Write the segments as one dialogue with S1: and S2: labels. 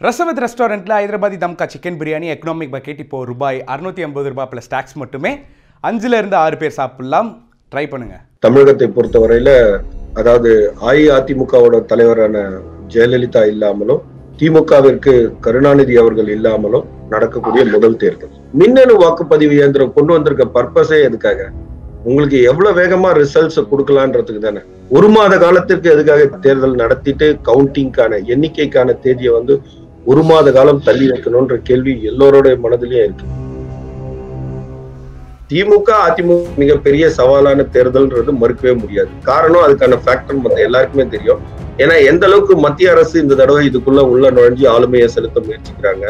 S1: ரசவத் ரெஸ்டாரண்ட்டில் Hyderabadi dum ka chicken biryani economic bucket இப்போ ரூபாய் அறுநூத்தி ஐம்பது ரூபாய் ப்ளஸ் டேக்ஸ் மட்டுமே அஞ்சுல இருந்து ஆறு பேர் சாப்பிடலாம் ட்ரை பண்ணுங்க
S2: தமிழகத்தை பொறுத்தவரையில அதாவது அஇஅதிமுகவோட தலைவரான ஜெயலலிதா இல்லாமலும் திமுகவிற்கு கருணாநிதி அவர்கள் இல்லாமலும் நடக்கக்கூடிய முதல் தேர்தல் மின்னணு வாக்குப்பதிவு இயந்திரம் கொண்டு வந்திருக்க பர்பஸே எதுக்காக உங்களுக்கு எவ்வளவு வேகமா ரிசல்ட்ஸ் கொடுக்கலான்றதுக்கு தானே ஒரு மாத காலத்திற்கு எதுக்காக தேர்தல் நடத்திட்டு கவுண்டிங்கான எண்ணிக்கைக்கான தேதியை வந்து ஒரு மாத காலம் தள்ளி வைக்கணும்ன்ற கேள்வி எல்லோரோட மனதிலயும் இருக்கு திமுக அதிமுக மிகப்பெரிய சவாலான தேர்தல்ன்றது மறுக்கவே முடியாது காரணம் அதுக்கான ஃபேக்டர் மத்த எல்லாருக்குமே தெரியும் ஏன்னா எந்த அளவுக்கு மத்திய அரசு இந்த தடவை இதுக்குள்ள உள்ள நுழைஞ்சு ஆளுமையை செலுத்த முயற்சிக்கிறாங்க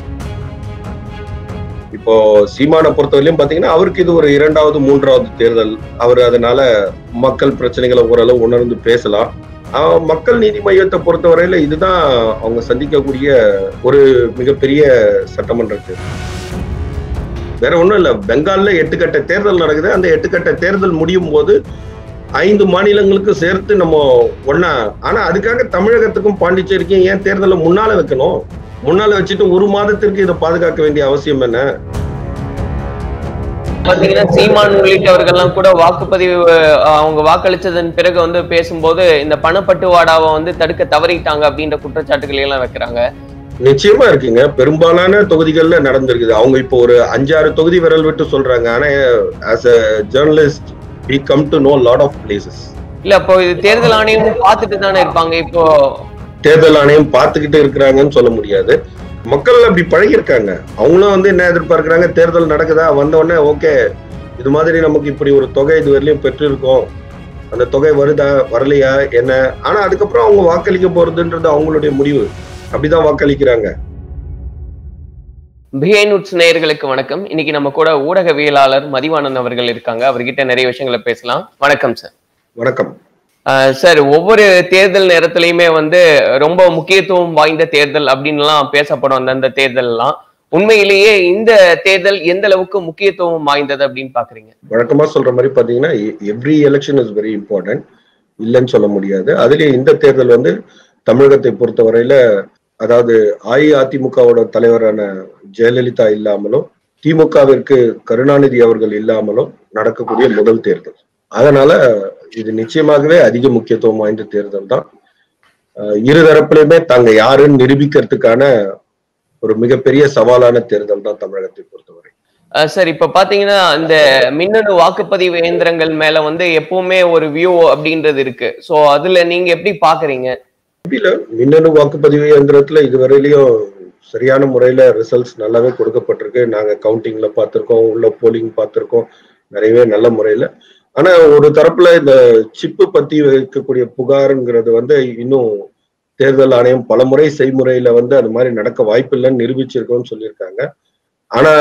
S2: இப்போ சீமானை பொறுத்தவரையிலும் பாத்தீங்கன்னா அவருக்கு இது ஒரு இரண்டாவது மூன்றாவது தேர்தல் அவர் அதனால மக்கள் பிரச்சனைகளை ஓரளவு உணர்ந்து பேசலாம் ஆஹ் மக்கள் நீதி மையத்தை பொறுத்தவரையில இதுதான் அவங்க சந்திக்கக்கூடிய ஒரு மிகப்பெரிய சட்டமன்ற தேர்தல் வேற ஒண்ணும் இல்ல பெங்கால்ல எட்டு கட்ட தேர்தல் நடக்குது அந்த எட்டு கட்ட தேர்தல் முடியும் போது ஐந்து மாநிலங்களுக்கு சேர்த்து நம்ம ஒன்னா ஆனா அதுக்காக தமிழகத்துக்கும் பாண்டிச்சேரிக்கும் ஏன் தேர்தலை முன்னால வைக்கணும் முன்னால வச்சுட்டு ஒரு மாதத்திற்கு இதை பாதுகாக்க வேண்டிய அவசியம் என்ன
S3: பாத்தீங்கன்னா சீமான் உள்ளிட்டவர்கள்லாம் கூட வாக்குப்பதிவு அஹ், அவங்க வாக்களிச்சதன் பிறகு வந்து பேசும்போது இந்த பணப்பட்டுவாடாவை வந்து தடுக்க தவறிட்டாங்க அப்படின்ற குற்றச்சாட்டுகளை எல்லாம் வைக்கிறாங்க
S2: நிச்சயமா இருக்குங்க பெரும்பாலான தொகுதிகள்ல நடந்திருக்குது அவங்க இப்போ ஒரு அஞ்சாறு தொகுதி விரல் விட்டு சொல்றாங்க ஆனா as a journalist we come to know lot of places
S3: இல்ல அப்போ இது தேர்தல் ஆணையமும் பார்த்துட்டு தானே இருப்பாங்க இப்போ
S2: தேர்தல் ஆணையம் பார்த்துக்கிட்டு இருக்கிறாங்கன்னு சொல்ல முடியாது மக்கள் அப்படி பழகியிருக்காங்க அவங்களும் வந்து என்ன எதிர்பார்க்கறாங்க தேர்தல் நடக்குதா வந்த உடனே ஓகே இது மாதிரி நமக்கு இப்படி ஒரு தொகை இது வரையிலும் பெற்றிருக்கோம் அந்த தொகை வருதா வரலையா என்ன ஆனா அதுக்கப்புறம் அவங்க வாக்களிக்க போறதுன்றது அவங்களுடைய முடிவு அப்படிதான் வாக்களிக்கிறாங்க
S3: பிஹைனுட்ஸ் நேயர்களுக்கு வணக்கம் இன்னைக்கு நம்ம கூட ஊடகவியலாளர் மதிவானன் அவர்கள் இருக்காங்க அவர்கிட்ட நிறைய விஷயங்களை பேசலாம் வணக்கம் சார்
S2: வணக்கம்
S3: ஆஹ் சார் ஒவ்வொரு தேர்தல் நேரத்திலையுமே வந்து ரொம்ப முக்கியத்துவம் வாய்ந்த தேர்தல் அப்படின்லாம் பேசப்படும் அந்தந்த தேர்தல்லாம் உண்மையிலேயே இந்த தேர்தல் எந்த அளவுக்கு முக்கியத்துவம் வாய்ந்தது அப்படின்னு பாக்குறீங்க
S2: வழக்கமா சொல்ற மாதிரி பாத்தீங்கன்னா every election is very important இல்லைன்னு சொல்ல முடியாது அதுலயும் இந்த தேர்தல் வந்து தமிழகத்தை பொறுத்தவரையில அதாவது அஇஅதிமுகவோட தலைவரான ஜெயலலிதா இல்லாமலும் திமுகவிற்கு கருணாநிதி அவர்கள் இல்லாமலும் நடக்கக்கூடிய முதல் தேர்தல் அதனால இது நிச்சயமாகவே அதிக முக்கியத்துவம் வாய்ந்த தேர்தல் தான் அஹ் இரு தரப்புலையுமே தாங்க யாருன்னு நிரூபிக்கிறதுக்கான ஒரு மிகப்பெரிய சவாலான தேர்தல் தான் தமிழகத்தை பொறுத்தவரை
S3: அஹ் சார் இப்ப பாத்தீங்கன்னா இந்த மின்னணு வாக்குப்பதிவு இயந்திரங்கள் மேல வந்து எப்பவுமே ஒரு வியூ அப்படின்றது இருக்கு சோ அதுல நீங்க எப்படி பாக்குறீங்க
S2: இல்ல மின்னணு வாக்குப்பதிவு இயந்திரத்துல இதுவரையிலயும் சரியான முறையில ரிசல்ட்ஸ் நல்லாவே கொடுக்கப்பட்டிருக்கு நாங்க கவுண்டிங்ல பார்த்திருக்கோம் உள்ள போலிங் பார்த்திருக்கோம் நிறையவே நல்ல முறையில ஆனா ஒரு தரப்புல இந்த சிப்பு பத்தி வைக்கக்கூடிய புகாருங்கிறது வந்து இன்னும் தேர்தல் ஆணையம் பலமுறை செய்முறையில வந்து அது மாதிரி நடக்க வாய்ப்பில்லைன்னு நிரூபிச்சிருக்கோம்னு சொல்லியிருக்காங்க ஆனா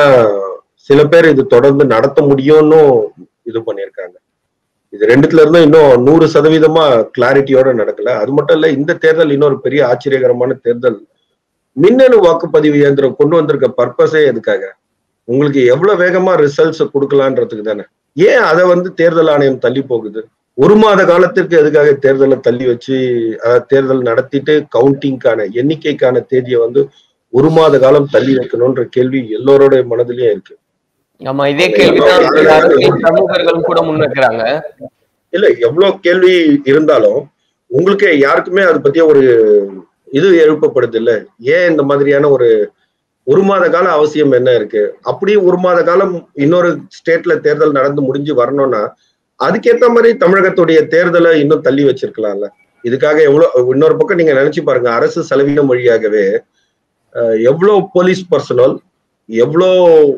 S2: சில பேர் இது தொடர்ந்து நடத்த முடியும்னு இது பண்ணியிருக்காங்க இது ரெண்டுத்துல இருந்தும் இன்னும் நூறு சதவீதமா கிளாரிட்டியோட நடக்கல அது மட்டும் இல்ல இந்த தேர்தல் இன்னொரு பெரிய ஆச்சரியகரமான தேர்தல் மின்னணு வாக்குப்பதிவு இயந்திரம் கொண்டு வந்திருக்க பர்பஸே எதுக்காக உங்களுக்கு எவ்வளவு வேகமா ரிசல்ட்ஸ் கொடுக்கலான்றதுக்கு தானே ஏன் அதை வந்து தேர்தல் ஆணையம் தள்ளி போகுது ஒரு மாத காலத்திற்கு எதுக்காக தேர்தலை தள்ளி வச்சு அதாவது தேர்தல் நடத்திட்டு கவுண்டிங்கான எண்ணிக்கைக்கான தேதியை வந்து ஒரு மாத காலம் தள்ளி வைக்கணும்ன்ற கேள்வி எல்லோரோட மனதிலயும் இருக்கு
S3: ஆமா இதே கேள்விதான் சில அரசியல் பிரமுகர்களும் கூட முன்வைக்கிறாங்க
S2: இல்ல எவ்வளவு கேள்வி இருந்தாலும் உங்களுக்கு யாருக்குமே அதை பத்திய ஒரு இது எழுப்பப்படுது இல்ல ஏன் இந்த மாதிரியான ஒரு ஒரு மாத கால அவசியம் என்ன இருக்கு அப்படியே ஒரு மாத காலம் இன்னொரு ஸ்டேட்ல தேர்தல் நடந்து முடிஞ்சு வரணும்னா அதுக்கேத்த மாதிரி தமிழகத்துடைய தேர்தலை இன்னும் தள்ளி வச்சிருக்கலாம்ல இதுக்காக எவ்வளவு இன்னொரு பக்கம் நீங்க நினைச்சு பாருங்க அரசு செலவினம் வழியாகவே அஹ், எவ்வளவு போலீஸ் பர்சனல் எவ்வளோ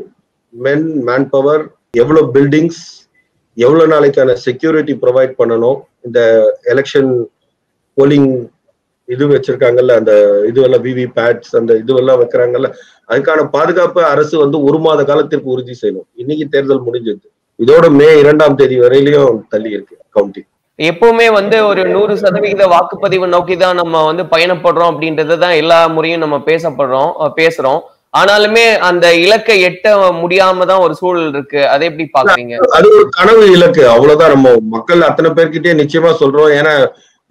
S2: மென் மேன் பவர் எவ்வளவு பில்டிங்ஸ் எவ்வளவு நாளைக்கான செக்யூரிட்டி ப்ரொவைட் பண்ணணும் இந்த எலெக்ஷன் போலிங் இது வச்சிருக்காங்கல்ல அந்த இதுவெல்லாம் விவி பேட்ஸ் அந்த இதுவெல்லாம் வைக்கிறாங்கல்ல அதுக்கான பாதுகாப்பு அரசு வந்து ஒரு மாத காலத்திற்கு உறுதி செய்யணும் இன்னைக்கு தேர்தல் முடிஞ்சது இதோட மே இரண்டாம் தேதி வரையிலயும் தள்ளி இருக்கு கவுண்டிங்
S3: எப்பவுமே வந்து ஒரு நூறு சதவிகித வாக்குப்பதிவு நோக்கி தான் நம்ம வந்து பயணப்படுறோம் அப்படின்றத தான் எல்லா முறையும் நம்ம பேசப்படுறோம் அஹ் பேசுறோம் ஆனாலுமே அந்த இலக்கை எட்ட முடியாம தான் ஒரு சூழல் இருக்கு அதை எப்படி பாக்குறீங்க
S2: அது ஒரு கனவு இலக்கு அவ்வளவுதான் நம்ம மக்கள் அத்தனை பேர்கிட்டயே நிச்சயமா சொல்றோம் ஏன்னா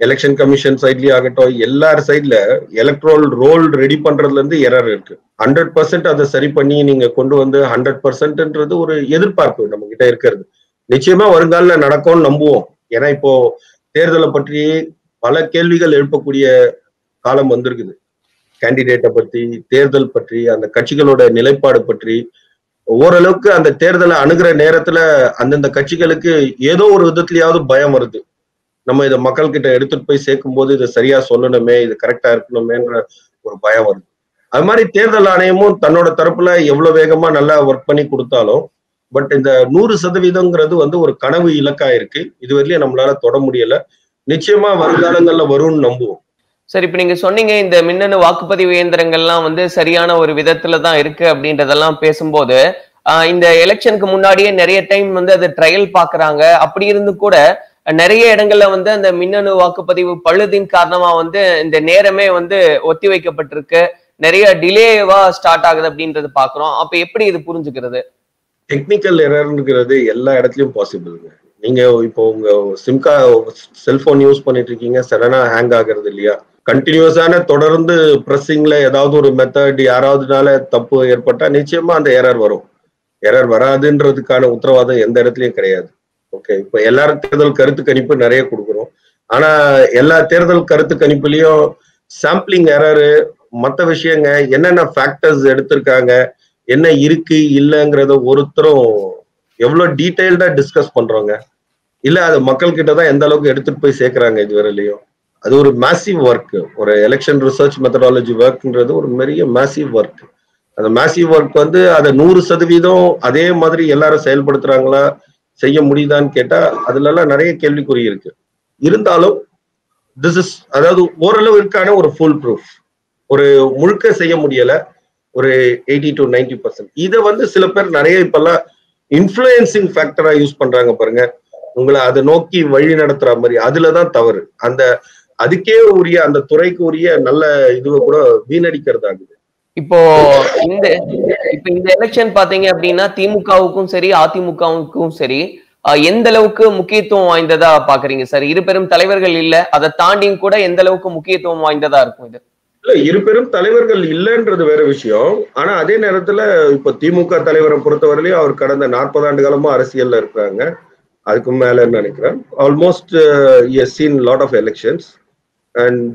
S2: எலெக்ஷன் கமிஷன் சைட்லயும் ஆகட்டும் எல்லார் சைட்ல எலக்ட்ரோல் ரோல் ரெடி பண்றதுல இருந்து எரர் இருக்கு ஹண்ட்ரட் பர்சன்ட் அதை சரி பண்ணி நீங்க கொண்டு வந்து ஹண்ட்ரட் பர்சன்ட்ன்றது ஒரு எதிர்பார்ப்பு நம்ம கிட்ட இருக்கிறது நிச்சயமா வருங்கால நடக்கும்னு நம்புவோம் ஏன்னா இப்போ தேர்தலை பற்றி பல கேள்விகள் எழுப்பக்கூடிய காலம் வந்திருக்குது கேண்டிடேட்டை பற்றி தேர்தல் பற்றி அந்த கட்சிகளோட நிலைப்பாடு பற்றி ஓரளவுக்கு அந்த தேர்தலை அணுகிற நேரத்துல அந்தந்த கட்சிகளுக்கு ஏதோ ஒரு விதத்திலயாவது பயம் வருது நம்ம இதை மக்கள் கிட்ட எடுத்துட்டு போய் சேர்க்கும் போது இதை சரியா சொல்லணுமே இது கரெக்டா இருக்கணுமேன்ற ஒரு பயம் வருது அது மாதிரி தேர்தல் ஆணையமும் தன்னோட தரப்புல எவ்வளவு வேகமா நல்லா ஒர்க் பண்ணி கொடுத்தாலும் பட் இந்த நூறு சதவீதம்ங்கிறது வந்து ஒரு கனவு இலக்கா இருக்கு இதுவரையிலும் நம்மளால தொட முடியல நிச்சயமா வருங்காலங்கள்ல வரும்னு நம்புவோம்
S3: சரி இப்ப நீங்க சொன்னீங்க இந்த மின்னணு வாக்குப்பதிவு இயந்திரங்கள்லாம் வந்து சரியான ஒரு விதத்துல தான் இருக்கு அப்படின்றதெல்லாம் பேசும்போது ஆஹ் இந்த எலெக்ஷனுக்கு முன்னாடியே நிறைய டைம் வந்து அது ட்ரையல் பாக்குறாங்க அப்படி இருந்து கூட நிறைய இடங்கள்ல வந்து அந்த மின்னணு வாக்குப்பதிவு பழுதின் காரணமா வந்து இந்த நேரமே வந்து ஒத்தி வைக்கப்பட்டிருக்கு நிறைய டிலேவா ஸ்டார்ட் ஆகுது அப்படின்றது பாக்குறோம் அப்ப எப்படி இது புரிஞ்சுக்கிறது
S2: டெக்னிக்கல் எரர்ங்கிறது எல்லா இடத்துலயும் பாசிபிள்ங்க நீங்க இப்போ உங்க சிம்கா செல்போன் யூஸ் பண்ணிட்டு இருக்கீங்க சடனா ஹேங் ஆகுறது இல்லையா கண்டினியூஸான தொடர்ந்து ப்ரெஸ்ஸிங்ல ஏதாவது ஒரு மெத்தட் யாராவதுனால தப்பு ஏற்பட்டா நிச்சயமா அந்த எரர் வரும் எரர் வராதுன்றதுக்கான உத்தரவாதம் எந்த இடத்துலயும் கிடையாது ஓகே இப்போ எல்லாரும் தேர்தல் கருத்து கணிப்பு நிறைய கொடுக்குறோம் ஆனா எல்லா தேர்தல் கருத்து கணிப்புலயும் சாம்பிளிங் எரரு மற்ற விஷயங்க என்னென்ன ஃபேக்டர்ஸ் எடுத்திருக்காங்க என்ன இருக்கு இல்லைங்கிறத ஒருத்தரும் எவ்வளவு டீடைல்டா டிஸ்கஸ் பண்றோங்க இல்ல அது மக்கள் கிட்ட தான் எந்த அளவுக்கு எடுத்துட்டு போய் சேர்க்கறாங்க இதுவரையிலையும் அது ஒரு மேசிவ் ஒர்க் ஒரு எலெக்ஷன் ரிசர்ச் மெத்தடாலஜி ஒர்க்ன்றது ஒரு பெரிய மேசிவ் ஒர்க் அந்த மேசிவ் ஒர்க் வந்து அதை நூறு சதவீதம் அதே மாதிரி எல்லாரும் செயல்படுத்துறாங்களா செய்ய முடியுதான்னு கேட்டா அதுல எல்லாம் நிறைய கேள்விக்குறி இருக்கு இருந்தாலும் திஸ் இஸ் அதாவது ஓரளவிற்கான ஒரு ஃபுல் ப்ரூஃப் ஒரு முழுக்க செய்ய முடியல ஒரு எயிட்டி டு நைன்டி பர்சன்ட் இதை வந்து சில பேர் நிறைய இப்பெல்லாம் இன்ஃபுளுயன்சிங் ஃபேக்டரா யூஸ் பண்றாங்க பாருங்க உங்களை அதை நோக்கி வழி நடத்துற மாதிரி அதுலதான் தவறு அந்த அதுக்கே உரிய அந்த துறைக்கு உரிய நல்ல இதுவை கூட வீணடிக்கிறதாகுது
S3: இப்போ இந்த இப்ப இந்த எலெக்ஷன் பாத்தீங்க அப்படின்னா திமுகவுக்கும் சரி அதிமுகவுக்கும் சரி ஆஹ் எந்த அளவுக்கு முக்கியத்துவம் வாய்ந்ததா பாக்குறீங்க சார் இரு பெரும் தலைவர்கள் இல்ல அதை தாண்டியும் கூட எந்த அளவுக்கு முக்கியத்துவம் வாய்ந்ததா இருக்கும் இது
S2: இல்ல இரு பெரும் தலைவர்கள் இல்லைன்றது வேற விஷயம் ஆனா அதே நேரத்துல இப்ப திமுக தலைவரை பொறுத்தவரையிலும் அவர் கடந்த நாற்பது ஆண்டு காலமா அரசியல்ல இருக்கிறாங்க அதுக்கு மேலன்னு நினைக்கிறேன் almost seen lot of elections and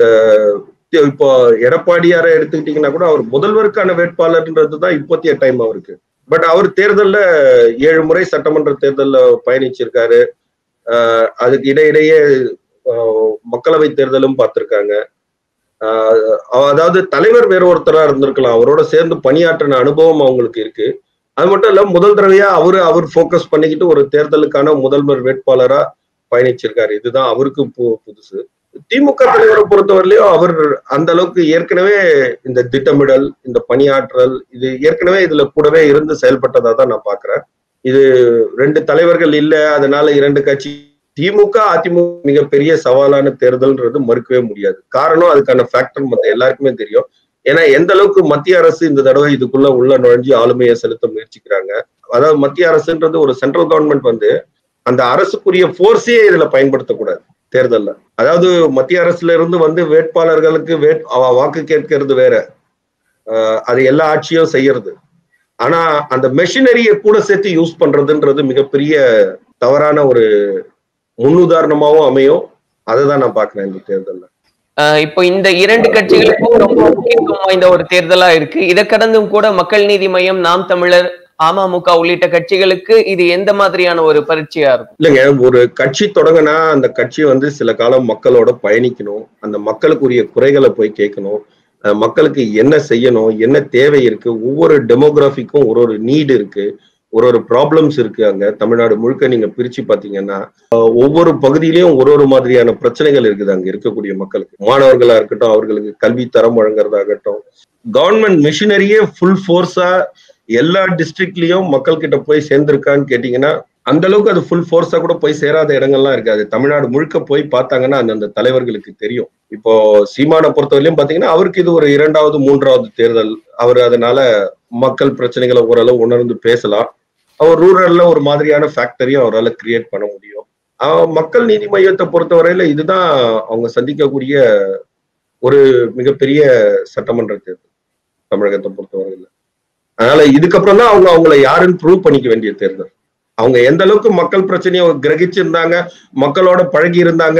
S2: இப்போ எடப்பாடியாரை எடுத்துக்கிட்டீங்கன்னா கூட அவர் முதல்வருக்கான வேட்பாளர்ன்றது தான் இப்போத்திய டைம் அவருக்கு பட் அவர் தேர்தல்ல ஏழு முறை சட்டமன்ற தேர்தல்ல பயணிச்சிருக்காரு அஹ் அதுக்கு இடையிடையே அஹ் மக்களவை தேர்தலும் பார்த்திருக்காங்க ஆஹ் அதாவது தலைவர் வேற ஒருத்தரா இருந்திருக்கலாம் அவரோட சேர்ந்து பணியாற்றின அனுபவம் அவங்களுக்கு இருக்கு அது மட்டும் இல்ல முதல் தடவையா அவரு அவர் ஃபோக்கஸ் பண்ணிக்கிட்டு ஒரு தேர்தலுக்கான முதல்வர் வேட்பாளரா பயணிச்சிருக்காரு இதுதான் அவருக்கு பு- புதுசு திமுக தலைவரை பொறுத்தவரையிலையும் அவர் அந்த அளவுக்கு ஏற்கனவே இந்த திட்டமிடல் இந்த பணியாற்றல் இது ஏற்கனவே இதுல கூடவே இருந்து செயல்பட்டதா தான் நான் பாக்குறேன் இது ரெண்டு தலைவர்கள் இல்ல அதனால இரண்டு கட்சி திமுக அதிமுக மிகப்பெரிய சவாலான தேர்தல்ன்றது மறுக்கவே முடியாது காரணம் அதுக்கான ஃபேக்டர் மத்த எல்லாருக்குமே தெரியும் ஏன்னா எந்த அளவுக்கு மத்திய அரசு இந்த தடவை இதுக்குள்ள உள்ள நுழைஞ்சு ஆளுமையை செலுத்த முயற்சிக்கிறாங்க அதாவது மத்திய அரசுன்றது ஒரு சென்ட்ரல் கவர்மெண்ட் வந்து அந்த அரசுக்குரிய ஃபோர்ஸையே இதுல பயன்படுத்தக்கூடாது தேர்தல்ல அதாவது மத்திய அரசுல இருந்து வந்து வேட்பாளர்களுக்கு வேட் அவ- வாக்கு கேட்கறது வேற ஆஹ் அது எல்லா ஆட்சியும் செய்யறது ஆனா அந்த மெஷினரியை கூட சேர்த்து யூஸ் பண்றதுன்றது மிகப்பெரிய தவறான ஒரு முன்னுதாரணமாவும் அமையும் அதை தான் நான் பாக்குறேன் இந்த தேர்தல்ல
S3: ஆஹ் இப்போ இந்த இரண்டு கட்சிகளுக்கும் ரொம்ப முக்கியத்துவம் வாய்ந்த ஒரு தேர்தலா இருக்கு இதை கடந்தும் கூட மக்கள் நீதி மையம் நாம் தமிழர் அமமுக உள்ளிட்ட கட்சிகளுக்கு இது எந்த மாதிரியான ஒரு பரீட்சையா இருக்கும்
S2: இல்லைங்க ஒரு கட்சி தொடங்கினா அந்த கட்சி வந்து சில காலம் மக்களோட பயணிக்கணும் அந்த மக்களுக்குரிய குறைகளை போய் கேட்கணும் அஹ் மக்களுக்கு என்ன செய்யணும் என்ன தேவை இருக்கு ஒவ்வொரு டெமோகிராஃபிக்கும் ஒரு ஒரு நீடு இருக்கு ஒரு ஒரு ப்ராப்ளம்ஸ் இருக்கு அங்க தமிழ்நாடு முழுக்க நீங்க பிரிச்சு பாத்தீங்கன்னா அஹ் ஒவ்வொரு பகுதியிலயும் ஒரு ஒரு மாதிரியான பிரச்சனைகள் இருக்குது அங்க இருக்கக்கூடிய மக்களுக்கு மாணவர்களா இருக்கட்டும் அவர்களுக்கு கல்வி தரம் வழங்குறதாகட்டும் கவர்மெண்ட் மிஷினரியே ஃபுல் ஃபோர்ஸா எல்லா டிஸ்ட்ரிக்ட்லயும் மக்கள் கிட்ட போய் சேர்ந்திருக்கான்னு கேட்டீங்கன்னா அந்த அளவுக்கு அது ஃபுல் ஃபோர்ஸா கூட போய் சேராத இடங்கள்லாம் இருக்காது தமிழ்நாடு முழுக்க போய் பார்த்தாங்கன்னா அந்தந்த தலைவர்களுக்கு தெரியும் இப்போ சீமானை பொறுத்தவரையிலும் பாத்தீங்கன்னா அவருக்கு இது ஒரு இரண்டாவது மூன்றாவது தேர்தல் அவர் அதனால மக்கள் பிரச்சனைகளை ஓரளவு உணர்ந்து பேசலாம் அவர் ரூரல்ல ஒரு மாதிரியான ஃபேக்டரியும் அவரால் கிரியேட் பண்ண முடியும் ஆஹ் மக்கள் நீதி மையத்தை பொறுத்தவரையில இதுதான் அவங்க சந்திக்கக்கூடிய ஒரு மிகப்பெரிய சட்டமன்ற தேர்தல் தமிழகத்தை பொறுத்தவரையில அதனால இதுக்கப்புறம் தான் அவங்க அவங்கள யாருன்னு ப்ரூவ் பண்ணிக்க வேண்டிய தேர்தல் அவங்க எந்த அளவுக்கு மக்கள் பிரச்சனையை கிரகிச்சிருந்தாங்க மக்களோட பழகி இருந்தாங்க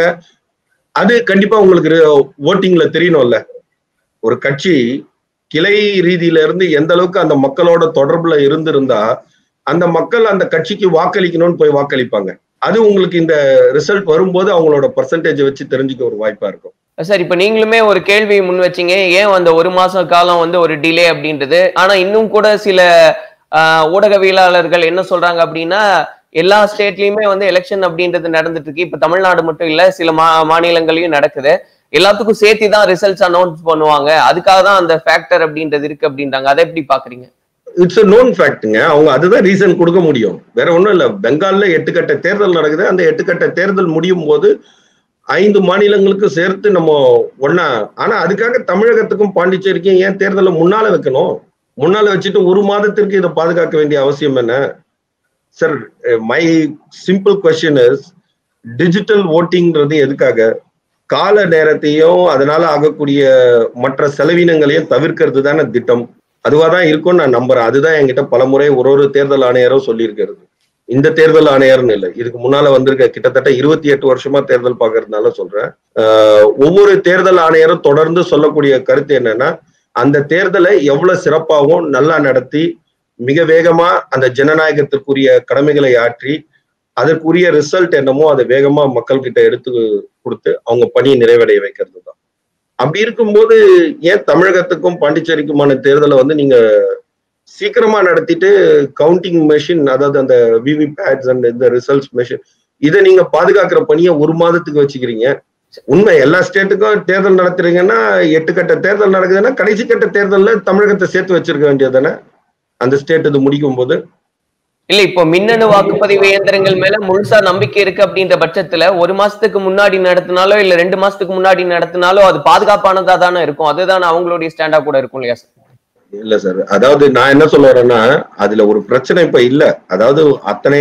S2: அது கண்டிப்பா உங்களுக்கு ஓட்டிங்ல தெரியணும்ல ஒரு கட்சி கிளை ரீதியில இருந்து எந்த அளவுக்கு அந்த மக்களோட தொடர்புல இருந்திருந்தா அந்த மக்கள் அந்த கட்சிக்கு வாக்களிக்கணும்னு போய் வாக்களிப்பாங்க அது உங்களுக்கு இந்த ரிசல்ட் வரும்போது அவங்களோட பர்சன்டேஜ் வச்சு தெரிஞ்சுக்க ஒரு வாய்ப்பா இருக்கும்
S3: சார் இப்ப நீங்களுமே ஒரு கேள்வி முன் வச்சீங்க ஏன் அந்த ஒரு மாச காலம் வந்து ஒரு டிலே அப்படின்றது ஆனா இன்னும் கூட சில ஆஹ், ஊடகவியலாளர்கள் என்ன சொல்றாங்க அப்படின்னா எல்லா ஸ்டேட்லயுமே வந்து எலெக்ஷன் அப்படின்றது நடந்துட்டு இருக்கு இப்ப தமிழ்நாடு மட்டும் இல்ல சில மா மாநிலங்களையும் நடக்குது எல்லாத்துக்கும் சேர்த்து தான் ரிசல்ட்ஸ் அனௌன்ஸ் பண்ணுவாங்க அதுக்காக தான் அந்த ஃபேக்டர் அப்படின்றது இருக்கு அப்படின்றாங்க அதை எப்படி பாக்குறீங்க
S2: இட்ஸ் a known ஃபேக்ட்டுங்க அவங்க அதுதான் ரீசன் கொடுக்க முடியும் வேற ஒண்ணும் இல்ல பெங்கால்ல எட்டு கட்ட தேர்தல் நடக்குது அந்த எட்டு கட்ட தேர்தல் முடியும் போது ஐந்து மாநிலங்களுக்கு சேர்த்து நம்ம ஒண்ணா ஆனா அதுக்காக தமிழகத்துக்கும் பாண்டிச்சேரிக்கும் ஏன் தேர்தலை முன்னால வைக்கணும் முன்னால வச்சுட்டு ஒரு மாதத்திற்கு இதை பாதுகாக்க வேண்டிய அவசியம் என்ன sir my simple question is digital ஓட்டிங்கிறது எதுக்காக கால நேரத்தையும் அதனால ஆகக்கூடிய மற்ற செலவினங்களையும் தவிர்க்கிறது தானே திட்டம் அதுவா தான் இருக்கும்னு நான் நம்புறேன் அதுதான் என்கிட்ட பலமுறை ஒரு ஒரு தேர்தல் ஆணையரும் சொல்லியிருக்கிறது இந்த தேர்தல் ஆணையர்னு இல்லை இதுக்கு முன்னால வந்திருக்க கிட்டத்தட்ட இருபத்தி எட்டு வருஷமா தேர்தல் பார்க்கறதுனால சொல்றேன் ஆஹ் ஒவ்வொரு தேர்தல் ஆணையரும் தொடர்ந்து சொல்லக்கூடிய கருத்து என்னன்னா அந்த தேர்தலை எவ்வளவு சிறப்பாகவும் நல்லா நடத்தி மிக வேகமா அந்த ஜனநாயகத்திற்குரிய கடமைகளை ஆற்றி அதற்குரிய ரிசல்ட் என்னமோ அதை வேகமா மக்கள் கிட்ட எடுத்து கொடுத்து அவங்க பணியை நிறைவடைய வைக்கிறது தான் அப்படி இருக்கும்போது ஏன் தமிழகத்துக்கும் பாண்டிச்சேரிக்குமான தேர்தலை வந்து நீங்க சீக்கிரமா நடத்திட்டு கவுண்டிங் மெஷின் அதாவது அந்த விவி பேட்ஸ் அண்ட் இந்த ரிசல்ட்ஸ் மெஷின் இதை நீங்க பாதுகாக்கிற பணியை ஒரு மாதத்துக்கு வச்சுக்கிறீங்க உண்மை எல்லா ஸ்டேட்டுக்கும் தேர்தல் நடத்துறீங்கன்னா எட்டு கட்ட தேர்தல் நடக்குதுன்னா கடைசி கட்ட தேர்தல்ல தமிழகத்தை சேர்த்து வச்சிருக்க வேண்டியது தானே அந்த ஸ்டேட் இது முடிக்கும் போது
S3: இல்ல இப்போ மின்னணு வாக்குப்பதிவு இயந்திரங்கள் மேல முழுசா நம்பிக்கை இருக்கு அப்படின்ற பட்சத்துல ஒரு மாசத்துக்கு முன்னாடி நடத்தினாலோ இல்ல ரெண்டு மாசத்துக்கு முன்னாடி நடத்தினாலோ அது பாதுகாப்பானதா தானே இருக்கும் அதுதான் அவங்களுடைய ஸ்டாண்டா கூட இருக்கும் இல்லையா சார்
S2: இல்ல சார் அதாவது நான் என்ன சொல்ல வரேன்னா அதுல ஒரு பிரச்சனை இப்ப இல்ல அதாவது அத்தனை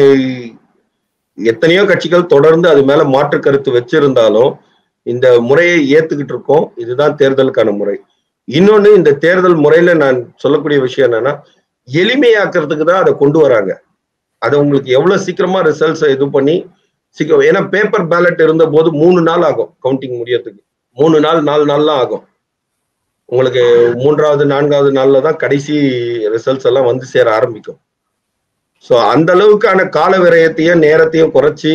S2: எத்தனையோ கட்சிகள் தொடர்ந்து அது மேல மாற்று கருத்து வச்சிருந்தாலும் இந்த முறையை ஏத்துக்கிட்டு இருக்கோம் இதுதான் தேர்தலுக்கான முறை இன்னொன்னு இந்த தேர்தல் முறையில நான் சொல்லக்கூடிய விஷயம் என்னன்னா எளிமையாக்குறதுக்கு தான் அதை கொண்டு வராங்க அதை உங்களுக்கு எவ்வளவு சீக்கிரமா ரிசல்ட்ஸை இது பண்ணி சீக்கிரம் ஏன்னா பேப்பர் பேலட் இருந்த போது மூணு நாள் ஆகும் கவுண்டிங் முடியறதுக்கு மூணு நாள் நாலு நாள்லாம் ஆகும் உங்களுக்கு மூன்றாவது நான்காவது நாள்ல தான் கடைசி ரிசல்ட்ஸ் எல்லாம் வந்து சேர ஆரம்பிக்கும் ஸோ அந்த அளவுக்கான கால விரயத்தையும் நேரத்தையும் குறைச்சி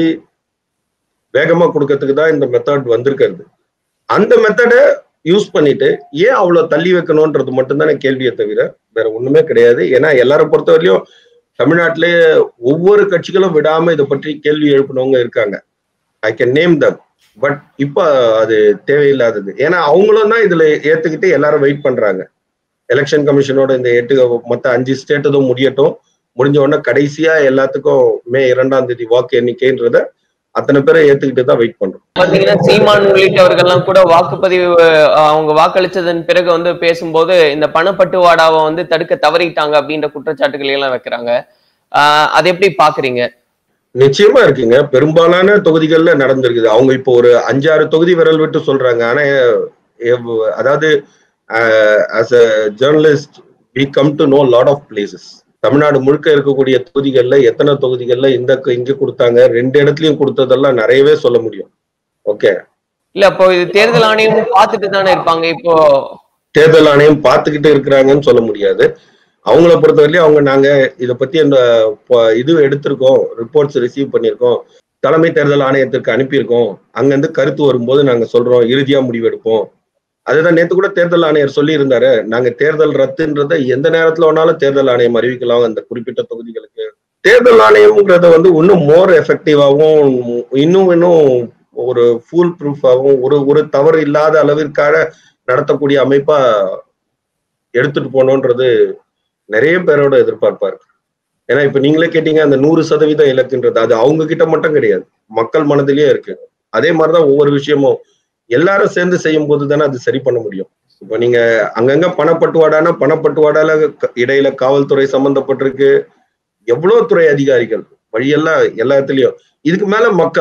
S2: வேகமா கொடுக்கறதுக்கு தான் இந்த மெத்தட் வந்திருக்கிறது அந்த மெத்தடை யூஸ் பண்ணிட்டு ஏன் அவ்வளவு தள்ளி வைக்கணும்ன்றது மட்டும்தானே கேள்வியை தவிர வேற ஒண்ணுமே கிடையாது ஏன்னா எல்லாரும் பொறுத்தவரையிலும் தமிழ்நாட்டிலே ஒவ்வொரு கட்சிகளும் விடாம இதை பற்றி கேள்வி எழுப்பினவங்க இருக்காங்க I can name them but இப்போ அது தேவையில்லாதது ஏன்னா அவங்களும் தான் இதுல ஏத்துக்கிட்டு எல்லாரும் வெயிட் பண்றாங்க எலெக்ஷன் கமிஷனோட இந்த எட்டு மொத்த அஞ்சு ஸ்டேட்டதும் முடியட்டும் முடிஞ்ச உடனே கடைசியா எல்லாத்துக்கும் மே இரண்டாம் தேதி வாக்கு எண்ணிக்கைன்றத அத்தனை பேரை ஏத்துக்கிட்டு தான் வெயிட் பண்றோம்
S3: பாத்தீங்கன்னா சீமான் உள்ளிட்டவர்கள்லாம் கூட வாக்குப்பதிவு அஹ், அவங்க வாக்களிச்சதன் பிறகு வந்து பேசும்போது இந்த பணப்பட்டுவாடாவை வந்து தடுக்க தவறிட்டாங்க அப்படின்ற குற்றச்சாட்டுகளை எல்லாம் வைக்கிறாங்க ஆஹ் அது எப்படி பாக்குறீங்க
S2: நிச்சயமா இருக்குங்க பெரும்பாலான தொகுதிகள்ல நடந்திருக்குது அவங்க இப்போ ஒரு அஞ்சாறு தொகுதி விரல் விட்டு சொல்றாங்க ஆனா எவ்- அதாவது as a journalist we come to know lot of places Tamil Nadu முழுக்க இருக்கக்கூடிய தொகுதிகள்ல எத்தனை தொகுதிகள்ல இந்த இங்க கொடுத்தாங்க ரெண்டு இடத்துலயும் கொடுத்ததெல்லாம் நிறையவே சொல்ல முடியும் ஓகே
S3: இல்ல அப்போ இது தேர்தல் ஆணையமும் பார்த்துட்டு தானே இருப்பாங்க இப்போ
S2: தேர்தல் ஆணையம் பார்த்துக்கிட்டு இருக்கிறாங்கன்னு சொல்ல முடியாது அவங்கள பொறுத்தவரையிலும் அவங்க நாங்க இதை பத்தி அந்த ப- இது எடுத்திருக்கோம் ரிப்போர்ட்ஸ் ரிசீவ் பண்ணியிருக்கோம் தலைமை தேர்தல் ஆணையத்திற்கு அனுப்பியிருக்கோம் அங்கிருந்து கருத்து வரும்போது நாங்க சொல்றோம் இறுதியா முடிவெடுப்போம் அதுதான் நேத்து கூட தேர்தல் ஆணையர் சொல்லி இருந்தாரு நாங்க தேர்தல் ரத்துன்றதை எந்த நேரத்துல வேணாலும் தேர்தல் ஆணையம் அறிவிக்கலாம் அந்த குறிப்பிட்ட தொகுதிகளுக்கு தேர்தல் ஆணையம்ங்கிறத வந்து இன்னும் மோர் எஃபெக்டிவாகவும் இன்னும் இன்னும் ஒரு ஃபுல் ப்ரூஃபாகவும் ஒரு ஒரு தவறு இல்லாத அளவிற்கான நடத்தக்கூடிய அமைப்பா எடுத்துட்டு போகணுன்றது நிறைய பேரோட எதிர்பார்ப்பா இருக்கு ஏன்னா இப்ப நீங்களே கேட்டீங்க அந்த நூறு சதவீத இலக்குன்றது அது அவங்க கிட்ட மட்டும் கிடையாது மக்கள் மனதிலேயே இருக்கு அதே மாதிரிதான் ஒவ்வொரு விஷயமும் எல்லாரும் சேர்ந்து செய்யும் போது தானே அது சரி பண்ண முடியும் இப்போ நீங்க அங்கங்க பணப்பட்டுவாடானா பணப்பட்டுவாடால க- இடையில காவல்துறை சம்பந்தப்பட்டிருக்கு எவ்வளவு துறை அதிகாரிகள் வழியெல்லாம் எல்லாத்துலயும் இதுக்கு மேல மக்கள்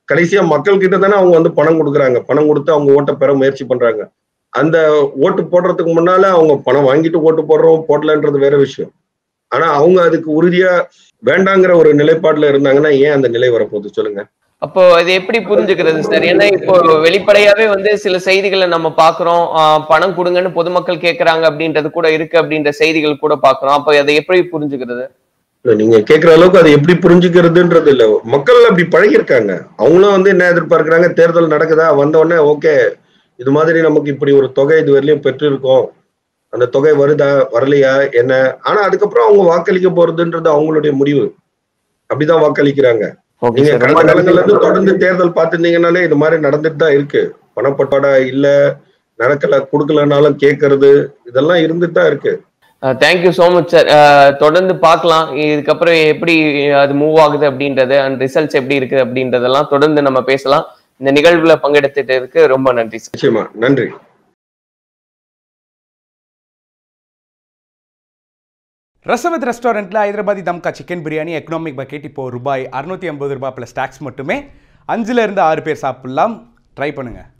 S2: கடைசியா மக்கள் கிட்ட தானே அவங்க வந்து பணம் கொடுக்குறாங்க பணம் கொடுத்து அவங்க ஓட்டை பெற முயற்சி பண்றாங்க அந்த ஓட்டு போடுறதுக்கு முன்னால அவங்க பணம் வாங்கிட்டு ஓட்டு போடுறோம் போடலன்றது வேற விஷயம் ஆனா அவங்க அதுக்கு உறுதியா வேண்டாங்கிற ஒரு நிலைப்பாடுல இருந்தாங்கன்னா ஏன் அந்த நிலை வரப்போகுது சொல்லுங்க
S3: அப்போ அது எப்படி புரிஞ்சுக்கிறது சார் ஏன்னா இப்போ வெளிப்படையாவே வந்து சில செய்திகளை நம்ம பாக்குறோம் ஆஹ் பணம் கொடுங்கன்னு பொதுமக்கள் கேக்குறாங்க அப்படின்றது கூட இருக்கு அப்படின்ற செய்திகள் கூட பாக்குறோம் அப்போ அதை எப்படி புரிஞ்சுக்கிறது
S2: இல்ல, நீங்க கேக்குற அளவுக்கு அதை எப்படி புரிஞ்சுக்கிறதுன்றது இல்ல மக்கள் அப்படி பழகிருக்காங்க அவங்களும் வந்து என்ன எதிர்பார்க்கறாங்க தேர்தல் நடக்குதா வந்த உடனே ஓகே இது மாதிரி நமக்கு இப்படி ஒரு தொகை இது வரையிலும் பெற்றிருக்கோம் அந்த தொகை வருதா வரலையா என்ன ஆனா அதுக்கப்புறம் அவங்க வாக்களிக்க போறதுன்றது அவங்களுடைய முடிவு அப்படிதான் வாக்களிக்கிறாங்க
S3: ஓகே
S2: நீங்க
S3: சார்
S2: கடந்த காலங்கள்ல இருந்து தொடர்ந்து தேர்தல் பார்த்திருந்தீங்கன்னாலே இது மாதிரி நடந்துட்டு தான் இருக்கு பணப்பட்டோட இல்ல நடக்கல கொடுக்கலனாலும் கேட்கறது இதெல்லாம் இருந்துட்டு தான் இருக்கு
S3: தேங்க்யூ ஸோ மச் சார் தொடர்ந்து பார்க்கலாம் இதுக்கப்புறம் எப்படி அது மூவ் ஆகுது அப்படின்றது அண்ட் ரிசல்ட்ஸ் எப்படி இருக்கு அப்படின்றதெல்லாம் தொடர்ந்து நம்ம பேசலாம் இந்த நிகழ்வுல பங்கெடுத்துட்டதுக்கு ரொம்ப நன்றி சார்
S2: நிச்சயமா நன்றி
S1: ரசவத் ரெஸ்டாரண்ட்டில் Hyderabadi dum ka chicken biryani economic bucket இப்போ ரூபாய் அறுநூத்தி ஐம்பது ரூபாய் ப்ளஸ் டேக்ஸ் மட்டுமே அஞ்சுல இருந்து ஆறு பேர் சாப்பிடலாம் ட்ரை பண்ணுங்க